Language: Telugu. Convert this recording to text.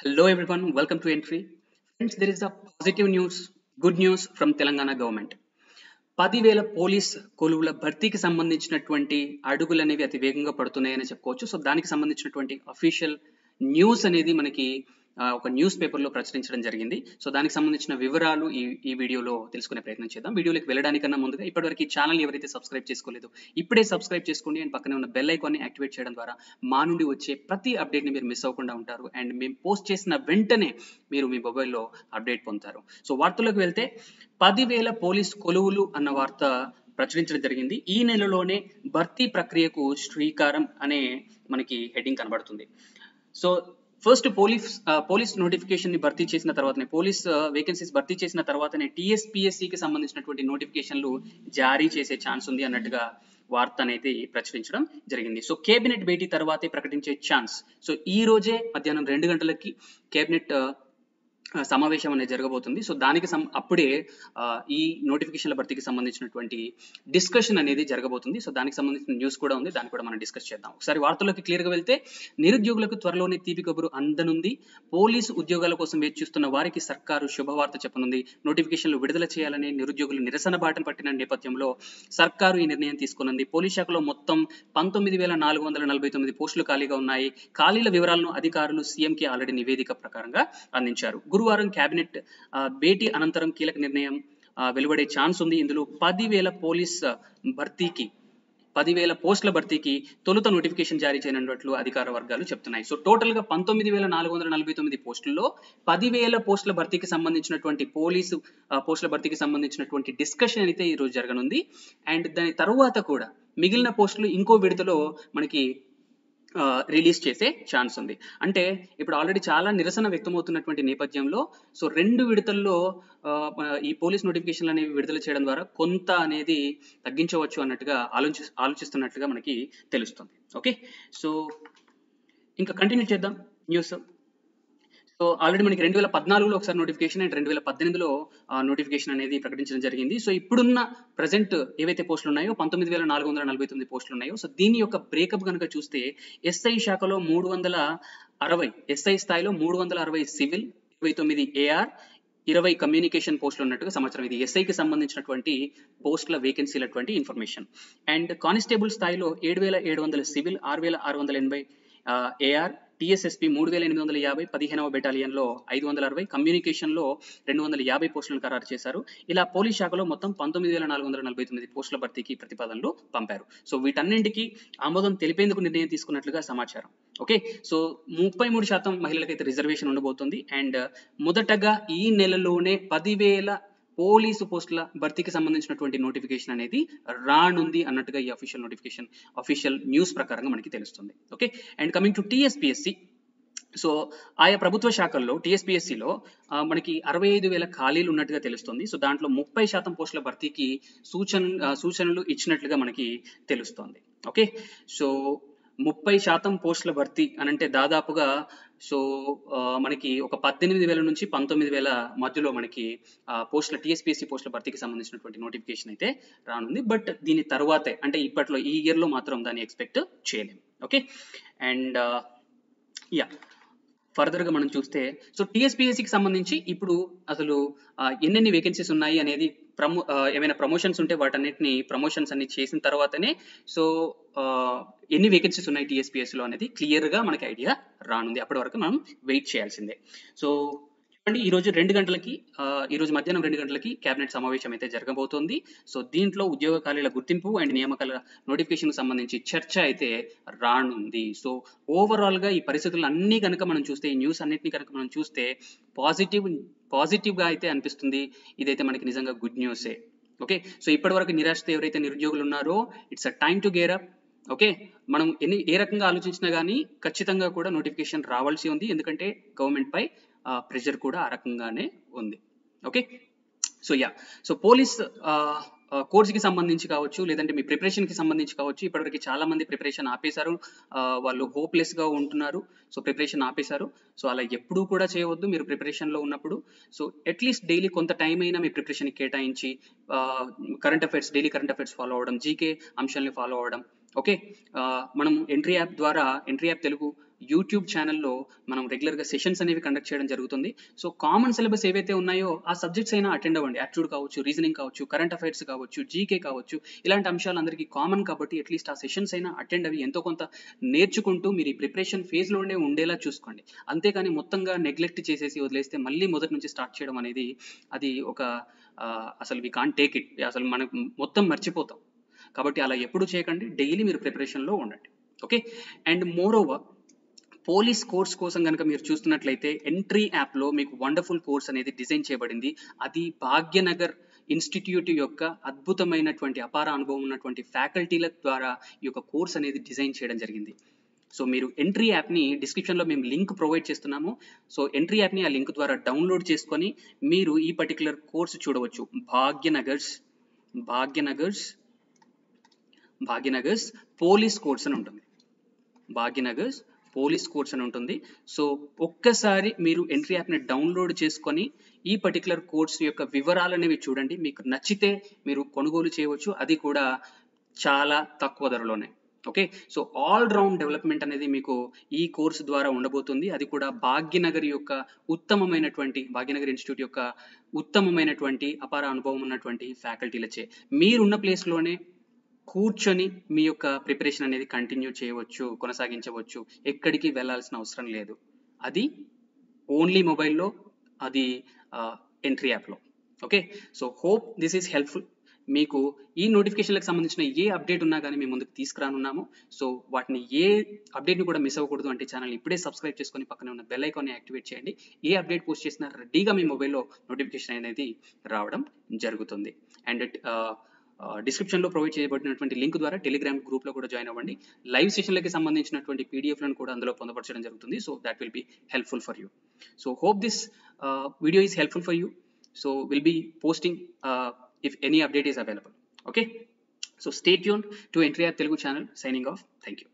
Hello everyone, welcome to Entry. Friends, there is a positive news, good news from Telangana government. పదివేల పోలీస్ కొలువుల భర్తీకి సంబంధించినటువంటి అడుగులు అనేవి అతి వేగంగా పడుతున్నాయని చెప్పుకోవచ్చు సో దానికి సంబంధించినటువంటి అఫీషియల్ న్యూస్ అనేది మనకి ఆ, ఒక న్యూస్ పేపర్లో ప్రచురించడం జరిగింది సో దానికి సంబంధించిన వివరాలు ఈ ఈ వీడియోలో తెలుసుకునే ప్రయత్నం చేద్దాం వీడియోలోకి వెళ్ళడానికన్నా ముందుగా ఇప్పటివరకు ఈ ఛానల్ ఎవరైతే సబ్స్క్రైబ్ చేసుకోలేదు ఇప్పుడే సబ్స్క్రైబ్ చేసుకోండి అండ్ పక్కనే ఉన్న బెల్ ఐకాన్ని యాక్టివేట్ చేయడం ద్వారా మా నుండి వచ్చే ప్రతి అప్డేట్ని మీరు మిస్ అవ్వకుండా ఉంటారు అండ్ మేము పోస్ట్ చేసిన వెంటనే మీరు మీ మొబైల్లో అప్డేట్ పొందుతారు సో వార్తల్లోకి వెళ్తే పదివేల పోలీస్ కొలువులు అన్న వార్త ప్రచురించడం జరిగింది ఈ నెలలోనే భర్తీ ప్రక్రియకు శ్రీకారం అనే మనకి హెడ్డింగ్ కనబడుతుంది so first police police notification ని భర్తీ చేసిన తర్వాతనే పోలీస్ వేకెన్సీస్ భర్తీ చేసిన తర్వాతనే TSPSC కి సంబంధించినటువంటి నోటిఫికేషన్లు జారీ చేసే ఛాన్స్ ఉంది అన్నట్టుగా వార్త అనేది ప్రచురించడం జరిగింది సో కేబినెట్ భేటీ తర్వాతే ప్రకటించే ఛాన్స్ సో ఈ రోజే మధ్యాహ్నం రెండు గంటలకి కేబినెట్ ఆ, సమావేశం అనేది జరగబోతుంది సో దానికి సం అప్పుడే ఆ, ఈ నోటిఫికేషన్ల భర్తీకి సంబంధించినటువంటి డిస్కషన్ అనేది జరగబోతుంది సో దానికి సంబంధించిన న్యూస్ కూడా ఉంది దాన్ని కూడా మనం డిస్కస్ చేద్దాం ఒకసారి వార్తల్లోకి క్లియర్ గా వెళ్తే నిరుద్యోగులకు త్వరలోనే తీపి కబురు అందనుంది పోలీసు ఉద్యోగాల కోసం వేచి చూస్తున్న వారికి సర్కారు శుభవార్త చెప్పనుంది నోటిఫికేషన్లు విడుదల చేయాలని నిరుద్యోగులు నిరసన బాటను పట్టిన నేపథ్యంలో సర్కారు ఈ నిర్ణయం తీసుకున్నది పోలీస్ శాఖలో మొత్తం పంతొమ్మిది వేల నాలుగు వందల నలభై తొమ్మిది పోస్టులు ఖాళీగా ఉన్నాయి ఖాళీల వివరాలను అధికారులు సీఎంకి ఆల్రెడీ నివేదిక ప్రకారంగా అందించారు గురువారం కేబినెట్ ఆ, భేటీ అనంతరం కీలక నిర్ణయం ఆ, వెలువడే ఛాన్స్ ఉంది ఇందులో పదివేల పోలీస్ ఆ, భర్తీకి పదివేల పోస్టుల భర్తీకి తొలుత నోటిఫికేషన్ జారీ చేయనున్నట్లు అధికార వర్గాలు చెప్తున్నాయి సో టోటల్ గా పంతొమ్మిది వేల నాలుగు వందల నలభై తొమ్మిది పోస్టుల్లో పదివేల పోస్టుల భర్తీకి సంబంధించినటువంటి పోలీసు ఆ, పోస్టుల భర్తీకి సంబంధించినటువంటి డిస్కషన్ అయితే ఈ రోజు జరగనుంది అండ్ దాని తరువాత కూడా మిగిలిన పోస్టులు ఇంకో విడతలో మనకి రిలీజ్ చేసే ఛాన్స్ ఉంది అంటే ఇప్పుడు ఆల్రెడీ చాలా నిరసన వ్యక్తమవుతున్నటువంటి నేపథ్యంలో సో రెండు విడతల్లో ఆ, మన ఈ పోలీస్ నోటిఫికేషన్లు అనేవి విడుదల చేయడం ద్వారా కొంత అనేది తగ్గించవచ్చు అన్నట్టుగా ఆలోచి ఆలోచిస్తున్నట్లుగా మనకి తెలుస్తుంది ఓకే సో ఇంకా కంటిన్యూ చేద్దాం న్యూస్ సో ఆల్రెడీ మనకి రెండు వేల పద్నాలుగులో ఒకసారి నోటిఫికేషన్ అండ్ రెండు వేల పద్దెనిమిదిలో నోటిఫికేషన్ అనేది ప్రకటించడం జరిగింది సో ఇప్పుడున్న ప్రజెంట్ ఏవైతే పోస్టులు ఉన్నాయో పంతొమ్మిది వేల నాలుగు వందల నలభై తొమ్మిది పోస్టులు ఉన్నాయో సో దీని యొక్క బ్రేకప్ కనుక చూస్తే ఎస్ఐ శాఖలో మూడు వందల అరవై ఎస్ఐ స్థాయిలో మూడు వందల అరవై సివిల్ ఇరవై తొమ్మిది ఏఆర్ ఇరవై కమ్యూనికేషన్ పోస్టులు ఉన్నట్టుగా సమాచారం ఇది ఎస్ఐకి సంబంధించినటువంటి పోస్టుల వేకెన్సీలటువంటి ఇన్ఫర్మేషన్ అండ్ కానిస్టేబుల్ స్థాయిలో ఏడు వేల ఏడు వందల సివిల్ ఆరు వేల ఆరు వందల ఎనభై ఏఆర్ టిఎస్ఎస్పి మూడు వేల ఎనిమిది వందల యాభై పదిహేనవ బెటాలియన్లో ఐదు వందల అరవై కమ్యూనికేషన్లో రెండు వందల యాభై పోస్టులను ఖరారు చేశారు ఇలా పోలీస్ శాఖలో మొత్తం పంతొమ్మిది వేల నాలుగు వందల నలభై తొమ్మిది పోస్టుల భర్తీకి ప్రతిపాదనలు పంపారు సో వీటన్నింటికి ఆమోదం తెలిపేందుకు నిర్ణయం తీసుకున్నట్లుగా సమాచారం ఓకే సో ముప్పై మూడు శాతం మహిళలకైతే రిజర్వేషన్ ఉండబోతుంది అండ్ మొదటగా ఈ నెలలోనే పదివేల పోలీసు పోస్టుల భర్తీకి సంబంధించినటువంటి నోటిఫికేషన్ అనేది రానుంది అన్నట్టుగా ఈ అఫీషియల్ నోటిఫికేషన్ అఫీషియల్ న్యూస్ ప్రకారంగా మనకి తెలుస్తుంది okay and coming to TSPSC so ఆయా ప్రభుత్వ శాఖల్లో టీఎస్పీఎస్సిలో మనకి అరవై ఐదు వేల ఖాళీలు ఉన్నట్టుగా తెలుస్తుంది సో దాంట్లో ముప్పై శాతం పోస్టుల భర్తీకి సూచన ఆ, సూచనలు ఇచ్చినట్లుగా మనకి తెలుస్తోంది ఓకే సో ముప్పై శాతం పోస్టుల భర్తీ అని అంటే దాదాపుగా సో ఆ, మనకి ఒక పద్దెనిమిది వేల నుంచి పంతొమ్మిది వేల మధ్యలో మనకి ఆ, పోస్టుల టీఎస్పీఎస్సీ పోస్టుల భర్తీకి సంబంధించినటువంటి నోటిఫికేషన్ అయితే రానుంది బట్ దీని తర్వాతే అంటే ఇప్పట్లో ఈ ఇయర్ లో మాత్రం దాన్ని ఎక్స్పెక్ట్ చేయలేము ఓకే అండ్ యా ఫర్దర్ గా మనం చూస్తే సో టీఎస్పీఎస్సికి సంబంధించి ఇప్పుడు అసలు ఆ, ఎన్నెన్ని వేకెన్సీస్ ఉన్నాయి అనేది ప్రమో ఆ, ఏమైనా ప్రమోషన్స్ ఉంటే వాటన్నిటిని ప్రమోషన్స్ అన్ని చేసిన తర్వాతనే సో ఆ, ఎన్ని వేకెన్సీస్ ఉన్నాయి TSPS లో అనేది క్లియర్ గా మనకి ఐడియా రానుంది అప్పటి వరకు మనం వెయిట్ చేయాల్సిందే సో చూడండి ఈ రోజు రెండు గంటలకి ఆ, ఈ రోజు మధ్యాహ్నం రెండు గంటలకి కేబినెట్ సమావేశం అయితే జరగబోతోంది సో దీంట్లో ఉద్యోగ ఖాళీల గుర్తింపు అండ్ నియామకాల నోటిఫికేషన్ సంబంధించి చర్చ అయితే రానుంది సో ఓవరాల్ గా ఈ పరిస్థితులు అన్ని కనుక మనం చూస్తే ఈ న్యూస్ అన్నిటిని కనుక మనం చూస్తే పాజిటివ్ పాజిటివ్ గా అయితే అనిపిస్తుంది ఇదైతే మనకి నిజంగా గుడ్ న్యూసే ఓకే సో ఇప్పటి వరకు నిరాశతో ఎవరైతే నిరుద్యోగులు ఉన్నారో it's a time to gear up okay మనం ఎన్ని ఏ రకంగా ఆలోచించినా కానీ ఖచ్చితంగా కూడా నోటిఫికేషన్ రావాల్సి ఉంది ఎందుకంటే గవర్నమెంట్ పై ప్రెషర్ కూడా ఆ రకంగానే ఉంది okay so ya so police కోర్స్కి సంబంధించి కావచ్చు లేదంటే మీ ప్రిపరేషన్ కి సంబంధించి కావచ్చు ఇప్పటివరకు చాలా మంది ప్రిపరేషన్ ఆపేశారు ఆ, వాళ్ళు హోప్లెస్ గా ఉంటున్నారు సో ప్రిపరేషన్ ఆపేశారు సో అలా ఎప్పుడూ కూడా చేయవద్దు మీరు ప్రిపరేషన్ లో ఉన్నప్పుడు సో అట్లీస్ట్ డైలీ కొంత టైం అయినా మీ ప్రిపరేషన్ కేటాయించి current affairs daily current affairs follow అవ్వడం జీకే అంశాలని ఫాలో అవ్వడం ఓకే మనం ఎంట్రీ యాప్ ద్వారా ఎంట్రీ యాప్ తెలుగు యూట్యూబ్ ఛానల్లో మనం రెగ్యులర్గా సెషన్స్ అనేవి కండక్ట్ చేయడం జరుగుతుంది సో కామన్ సిలబస్ ఏవైతే ఉన్నాయో ఆ సబ్జెక్ట్స్ అయినా అటెండ్ అవ్వండి యాప్ట్యూడ్ కావచ్చు రీజనింగ్ కావచ్చు కరెంట్ అఫైర్స్ కావచ్చు జీకే కావచ్చు ఇలాంటి అంశాలు అందరికీ కామన్ కాబట్టి అట్లీస్ట్ ఆ సెషన్స్ అయినా అటెండ్ అవి ఎంతో కొంత నేర్చుకుంటూ మీరు ఈ ప్రిపరేషన్ ఫేజ్లోనే ఉండేలా చూసుకోండి అంతేకాని మొత్తంగా నెగ్లెక్ట్ చేసేసి వదిలేస్తే మళ్ళీ మొదటి నుంచి స్టార్ట్ చేయడం అనేది అది ఒక ఆ, అసలు వి కాంట్ టేక్ ఇట్ అసలు మనకు మొత్తం మర్చిపోతాం కాబట్టి అలా ఎప్పుడు చేయకండి డైలీ మీరు ప్రిపరేషన్లో ఉండండి okay and moreover police course కోసం కనుక మీరు చూస్తున్నట్లయితే ఎంట్రీ యాప్లో మీకు వండర్ఫుల్ కోర్స్ అనేది డిజైన్ చేయబడింది అది భాగ్యనగర్ ఇన్స్టిట్యూట్ యొక్క అద్భుతమైనటువంటి అపార అనుభవం ఉన్నటువంటి ఫ్యాకల్టీల ద్వారా ఈ యొక్క కోర్స్ అనేది డిజైన్ చేయడం జరిగింది సో మీరు ఎంట్రీ యాప్ని డిస్క్రిప్షన్లో మేము లింక్ ప్రొవైడ్ చేస్తున్నాము సో ఎంట్రీ యాప్ని ఆ లింక్ ద్వారా డౌన్లోడ్ చేసుకొని మీరు ఈ పర్టికులర్ కోర్స్ చూడవచ్చు భాగ్యనగర్స్ భాగ్యనగర్స్ భాగ్యనగర్స్ పోలీస్ కోర్స్ అని ఉంటుంది భాగ్యనగర్స్ పోలీస్ కోర్స్ అని ఉంటుంది సో ఒక్కసారి మీరు ఎంట్రీ యాప్ని డౌన్లోడ్ చేసుకొని ఈ పర్టికులర్ కోర్స్ యొక్క వివరాలు అనేవి చూడండి మీకు నచ్చితే మీరు కొనుగోలు చేయవచ్చు అది కూడా చాలా తక్కువ ధరలోనే okay so all round development అనేది మీకు ఈ కోర్సు ద్వారా ఉండబోతుంది అది కూడా భాగ్యనగర్ యొక్క ఉత్తమమైనటువంటి భాగ్యనగర్ ఇన్స్టిట్యూట్ యొక్క ఉత్తమమైనటువంటి అపార అనుభవం ఉన్నటువంటి ఫ్యాకల్టీలచే మీరున్న ప్లేస్లోనే కూర్చొని మీ యొక్క ప్రిపరేషన్ అనేది కంటిన్యూ చేయవచ్చు కొనసాగించవచ్చు ఎక్కడికి వెళ్ళాల్సిన అవసరం లేదు అది ఓన్లీ మొబైల్లో అది ఎంట్రీ యాప్లో okay so hope this is helpful మీకు ఈ నోటిఫికేషన్లకు సంబంధించిన ఏ అప్డేట్ ఉన్నా కానీ మేము ముందుకు తీసుకురానున్నాము సో వాటిని ఏ అప్డేట్ని కూడా మిస్ అవ్వకూడదు అంటే ఛానల్ ఇప్పుడే సబ్స్క్రైబ్ చేసుకొని పక్కనే ఉన్న బెల్ ఐకాన్ని యాక్టివేట్ చేయండి ఏ అప్డేట్ పోస్ట్ చేసినా రెడీగా మీ మొబైల్లో నోటిఫికేషన్ అనేది రావడం జరుగుతుంది అండ్ డిస్క్రిప్షన్లో ప్రొవైడ్ చేయబడినటువంటి లింక్ ద్వారా టెలిగ్రామ్ గ్రూప్లో కూడా జాయిన్ అవ్వండి లైవ్ సెషన్లకి సంబంధించినటువంటి పీడిఎఫ్లను కూడా అందులో పొందపరచడం జరుగుతుంది so that will be helpful for you so hope this video is helpful for you so will be posting if any update is available okay so stay tuned to entry telugu channel signing off thank you